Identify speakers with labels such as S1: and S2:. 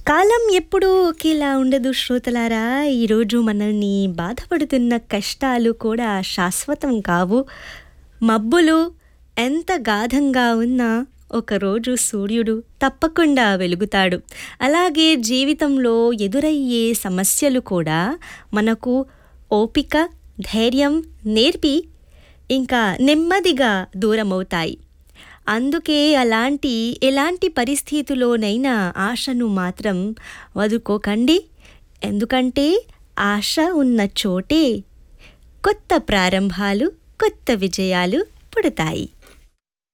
S1: కాలం ఎప్పుడూ ఒకేలా ఉండదు శ్రోతలారా ఈరోజు మనల్ని బాధపడుతున్న కష్టాలు కూడా శాశ్వతం కావు మబ్బులు ఎంత గాఢంగా ఉన్నా ఒకరోజు సూర్యుడు తప్పకుండా వెలుగుతాడు అలాగే జీవితంలో ఎదురయ్యే సమస్యలు కూడా మనకు ఓపిక ధైర్యం నేర్పి ఇంకా నెమ్మదిగా దూరమవుతాయి అందుకే అలాంటి ఎలాంటి పరిస్థితిలోనైనా ఆశను మాత్రం వదులుకోకండి ఎందుకంటే ఆశ ఉన్న చోటే కొత్త ప్రారంభాలు కొత్త విజయాలు పుడతాయి